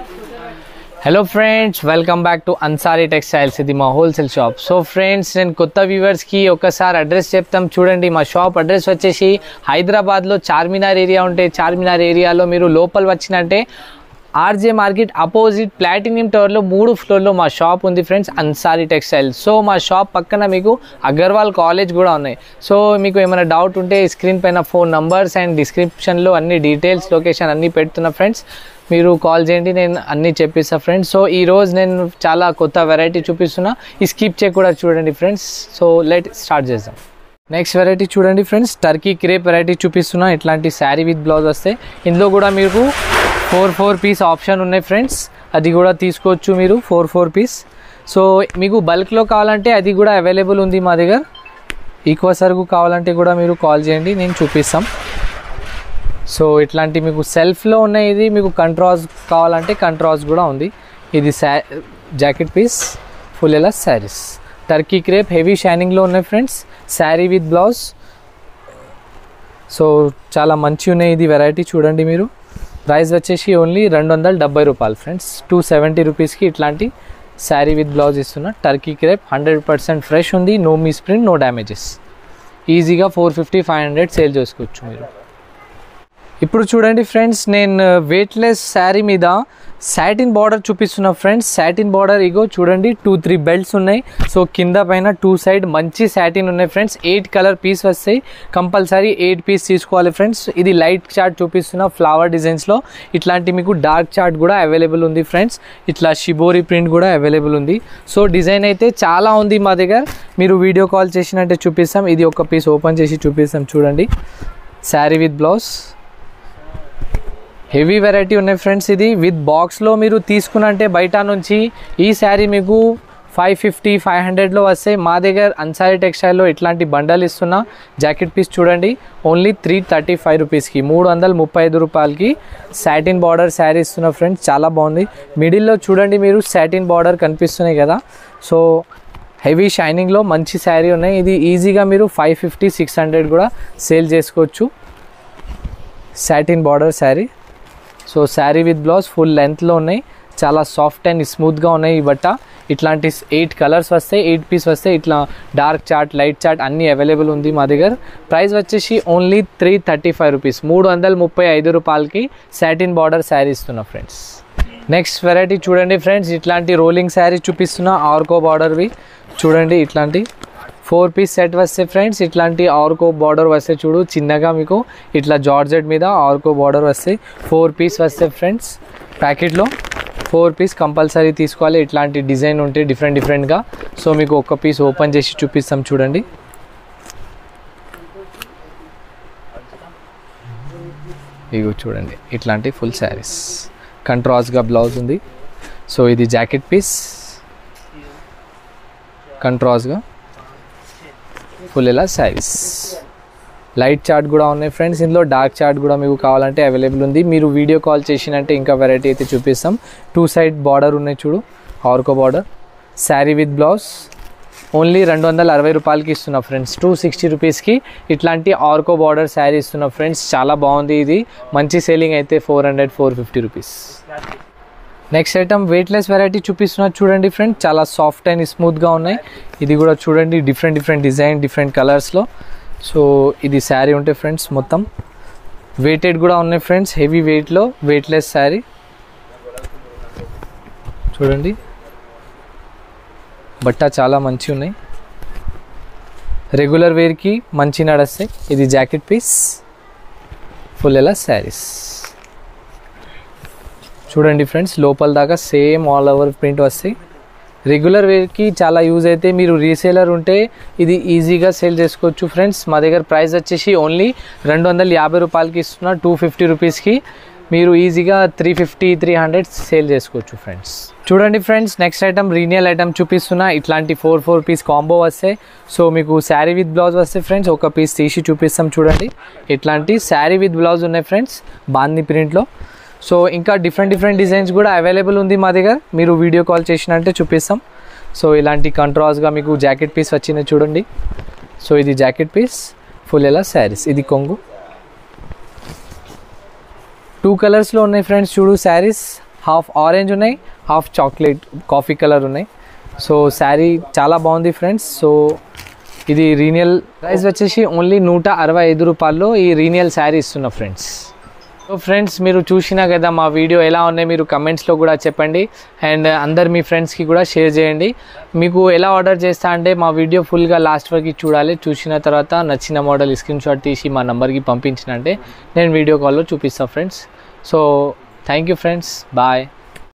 hello friends welcome back to Ansari textiles ఇది మా wholesale shop so friends నేను కొత్త వ్యూవర్స్కి ఒకసారి అడ్రస్ చెప్తాం చూడండి మా షాప్ అడ్రస్ వచ్చేసి హైదరాబాద్లో చార్మినార్ ఏరియా ఉంటే చార్మినార్ ఏరియాలో మీరు లోపల వచ్చినంటే ఆర్జే మార్కెట్ అపోజిట్ ప్లాటినియం టవర్లో మూడు ఫ్లోర్లో మా షాప్ ఉంది ఫ్రెండ్స్ అన్సారీ టెక్స్టైల్ సో మా షాప్ పక్కన మీకు అగర్వాల్ కాలేజ్ కూడా ఉన్నాయి సో మీకు ఏమైనా డౌట్ ఉంటే స్క్రీన్ పైన ఫోన్ నంబర్స్ అండ్ డిస్క్రిప్షన్లో అన్ని డీటెయిల్స్ లొకేషన్ అన్నీ పెడుతున్నా ఫ్రెండ్స్ మీరు కాల్ చేయండి నేను అన్నీ చెప్పిస్తా ఫ్రెండ్స్ సో ఈ రోజు నేను చాలా కొత్త వెరైటీ చూపిస్తున్నా ఈ స్కిప్ చేయ కూడా చూడండి ఫ్రెండ్స్ సో లెట్ స్టార్ట్ చేద్దాం నెక్స్ట్ వెరైటీ చూడండి ఫ్రెండ్స్ టర్కీ క్రేప్ వెరైటీ చూపిస్తున్నా ఇట్లాంటి శారీ విత్ బ్లౌజ్ వస్తాయి ఇందులో కూడా మీకు ఫోర్ ఫోర్ పీస్ ఆప్షన్ ఉన్నాయి ఫ్రెండ్స్ అది కూడా తీసుకోవచ్చు మీరు ఫోర్ ఫోర్ పీస్ సో మీకు బల్క్లో కావాలంటే అది కూడా అవైలబుల్ ఉంది మా దగ్గర ఈక్వ సరుకు కావాలంటే కూడా మీరు కాల్ చేయండి నేను చూపిస్తాం సో ఇట్లాంటి మీకు సెల్ఫ్లో ఉన్నాయి ఇది మీకు కంట్రాస్ కావాలంటే కంట్రాస్ కూడా ఉంది ఇది శా జాకెట్ పీస్ ఫుల్ ఎలా శారీస్ టర్కీ క్రేప్ హెవీ షైనింగ్లో ఉన్నాయి friends sari with blouse so చాలా మంచి ఉన్నాయి ఇది వెరైటీ చూడండి మీరు ప్రైస్ వచ్చేసి ఓన్లీ రెండు వందల డెబ్బై రూపాయలు ఫ్రెండ్స్ టూ సెవెంటీ రూపీస్కి ఇట్లాంటి శారీ విత్ బ్లౌజ్ ఇస్తున్నా Turkey crepe hundred percent fresh ఉంది no miss print no damages ఈజీగా four fifty five hundred sale చేసుకోవచ్చు మీరు ఇప్పుడు చూడండి ఫ్రెండ్స్ నేను వెయిట్లెస్ శారీ మీద సాటిన్ బార్డర్ చూపిస్తున్నా ఫ్రెండ్స్ సాటిన్ బార్డర్ ఇగో చూడండి టూ త్రీ బెల్ట్స్ ఉన్నాయి సో కింద పైన టూ సైడ్ మంచి సాటిన్ ఉన్నాయి ఫ్రెండ్స్ ఎయిట్ కలర్ పీస్ వస్తాయి కంపల్సరీ ఎయిట్ పీస్ తీసుకోవాలి ఫ్రెండ్స్ ఇది లైట్ చార్ట్ చూపిస్తున్న ఫ్లవర్ డిజైన్స్లో ఇట్లాంటి మీకు డార్క్ చార్ట్ కూడా అవైలబుల్ ఉంది ఫ్రెండ్స్ ఇట్లా షిబోరి ప్రింట్ కూడా అవైలబుల్ ఉంది సో డిజైన్ అయితే చాలా ఉంది మా దగ్గర మీరు వీడియో కాల్ చేసినట్టే చూపిస్తాం ఇది ఒక పీస్ ఓపెన్ చేసి చూపిస్తాం చూడండి sari with blouse heavy variety ఉన్నాయి ఫ్రెండ్స్ ఇది విత్ బాక్స్లో మీరు తీసుకున్నంటే బయట నుంచి ఈ శారీ మీకు ఫైవ్ ఫిఫ్టీ ఫైవ్ హండ్రెడ్లో వస్తే మా దగ్గర అన్సారీ టెక్స్టైల్లో ఇట్లాంటి బండల్ ఇస్తున్నా జాకెట్ పీస్ చూడండి ఓన్లీ త్రీ థర్టీ ఫైవ్ రూపీస్కి మూడు వందల ముప్పై ఐదు రూపాయలకి సాటిన్ బార్డర్ శారీ ఇస్తున్నా ఫ్రెండ్స్ చాలా బాగుంది మిడిల్లో చూడండి మీరు సాటిన్ బార్డర్ కనిపిస్తున్నాయి కదా సో హెవీ షైనింగ్లో మంచి శారీ ఉన్నాయి ఇది ఈజీగా మీరు ఫైవ్ ఫిఫ్టీ సిక్స్ హండ్రెడ్ కూడా సేల్ చేసుకోవచ్చు satin border sari so sari with blouse full లెంత్లో ఉన్నాయి చాలా సాఫ్ట్ అండ్ స్మూత్గా ఉన్నాయి ఈ బట్ట ఇట్లాంటి ఎయిట్ కలర్స్ వస్తాయి ఎయిట్ పీస్ వస్తాయి ఇట్లా డార్క్ చార్ట్ లైట్ చార్ట్ అన్నీ అవైలబుల్ ఉంది మా దగ్గర ప్రైస్ వచ్చేసి only three thirty five rupees మూడు వందల ముప్పై ఐదు రూపాయలకి సాటిన్ బార్డర్ శారీ ఇస్తున్నా ఫ్రెండ్స్ నెక్స్ట్ వెరైటీ చూడండి ఫ్రెండ్స్ ఇట్లాంటి రోలింగ్ శారీ చూపిస్తున్నా ఆర్కో బార్డర్వి చూడండి ఇట్లాంటి ఫోర్ పీస్ సెట్ వస్తే ఫ్రెండ్స్ ఇట్లాంటి ఆర్కో బార్డర్ వస్తే చూడు చిన్నగా మీకు ఇట్లా జార్జెట్ మీద ఆర్కో బార్డర్ వస్తే ఫోర్ పీస్ వస్తే ఫ్రెండ్స్ ప్యాకెట్లో ఫోర్ పీస్ కంపల్సరీ తీసుకోవాలి ఇట్లాంటి డిజైన్ ఉంటే డిఫరెంట్ డిఫరెంట్గా సో మీకు ఒక పీస్ ఓపెన్ చేసి చూపిస్తాం చూడండి ఇగో చూడండి ఇట్లాంటి ఫుల్ శారీస్ కంట్రాస్గా బ్లౌజ్ ఉంది సో ఇది జాకెట్ పీస్ కంట్రాస్గా ఫుల్ ఇలా శారీస్ లైట్ చార్ట్ కూడా ఉన్నాయి ఫ్రెండ్స్ ఇందులో డార్క్ చార్ట్ కూడా మీకు కావాలంటే అవైలబుల్ ఉంది మీరు వీడియో కాల్ చేసినంటే ఇంకా వెరైటీ అయితే చూపిస్తాం టూ సైడ్ బార్డర్ ఉన్నాయి చూడు ఆర్కో border sari with blouse only రెండు వందల అరవై రూపాయలకి ఇస్తున్నా ఫ్రెండ్స్ టూ సిక్స్టీ రూపీస్కి ఇట్లాంటి ఆర్కో బార్డర్ శారీ ఇస్తున్నా ఫ్రెండ్స్ చాలా బాగుంది ఇది మంచి సేలింగ్ అయితే four hundred four fifty rupees next item weightless variety చూపిస్తున్నా చూడండి ఫ్రెండ్ చాలా సాఫ్ట్ అండ్ స్మూత్గా ఉన్నాయి ఇది కూడా చూడండి డిఫరెంట్ డిఫరెంట్ డిజైన్ డిఫరెంట్ కలర్స్లో సో ఇది శారీ ఉంటే ఫ్రెండ్స్ మొత్తం వెయిటెడ్ కూడా ఉన్నాయి ఫ్రెండ్స్ హెవీ వెయిట్లో వెయిట్లెస్ శారీ చూడండి బట్ట చాలా మంచి ఉన్నాయి రెగ్యులర్ వేర్కి మంచి నడుస్తాయి ఇది జాకెట్ పీస్ ఫుల్ ఎలా శారీస్ చూడండి ఫ్రెండ్స్ లోపల దాకా సేమ్ ఆల్ ఓవర్ ప్రింట్ వస్తాయి రెగ్యులర్ వేర్కి చాలా యూజ్ అయితే మీరు రీసేలర్ ఉంటే ఇది ఈజీగా సేల్ చేసుకోవచ్చు ఫ్రెండ్స్ మా దగ్గర ప్రైస్ వచ్చేసి ఓన్లీ రెండు వందల యాభై రూపాయలకి ఇస్తున్నా టూ ఫిఫ్టీ రూపీస్కి మీరు ఈజీగా three fifty three hundred sale చేసుకోవచ్చు ఫ్రెండ్స్ చూడండి ఫ్రెండ్స్ నెక్స్ట్ ఐటమ్ రీనియల్ ఐటమ్ చూపిస్తున్నా ఇట్లాంటి ఫోర్ ఫోర్ పీస్ కాంబో వస్తే సో మీకు శారీ విత్ బ్లౌజ్ వస్తే ఫ్రెండ్స్ ఒక పీస్ తీసి చూపిస్తాం చూడండి ఇట్లాంటి శారీ విత్ బ్లౌజ్ ఉన్నాయి ఫ్రెండ్స్ బాంది ప్రింట్లో సో ఇంకా డిఫరెంట్ డిఫరెంట్ డిజైన్స్ కూడా అవైలబుల్ ఉంది మా దగ్గర మీరు వీడియో కాల్ చేసినంటే చూపిస్తాం సో ఇలాంటి కంట్రాస్గా మీకు జాకెట్ పీస్ వచ్చింది చూడండి సో ఇది జాకెట్ పీస్ ఫుల్ ఎలా శారీస్ ఇది కొంగు టూ కలర్స్లో ఉన్నాయి ఫ్రెండ్స్ చూడు శారీస్ హాఫ్ ఆరెంజ్ ఉన్నాయి హాఫ్ చాక్లెట్ కాఫీ కలర్ ఉన్నాయి సో శారీ చాలా బాగుంది ఫ్రెండ్స్ సో ఇది రీనియల్ ప్రైస్ వచ్చేసి ఓన్లీ నూట అరవై ఐదు రూపాయల్లో ఈ రీనియల్ శారీ ఇస్తున్నా ఫ్రెండ్స్ సో ఫ్రెండ్స్ మీరు చూసినా కదా మా వీడియో ఎలా ఉన్నాయి మీరు కమెంట్స్లో కూడా చెప్పండి అండ్ అందరు మీ ఫ్రెండ్స్కి కూడా షేర్ చేయండి మీకు ఎలా ఆర్డర్ చేస్తా అంటే మా వీడియో ఫుల్గా లాస్ట్ వరకు చూడాలి చూసిన తర్వాత నచ్చిన మోడల్ స్క్రీన్ షాట్ తీసి మా నెంబర్కి పంపించినంటే నేను వీడియో కాల్లో చూపిస్తాను friends so thank you friends bye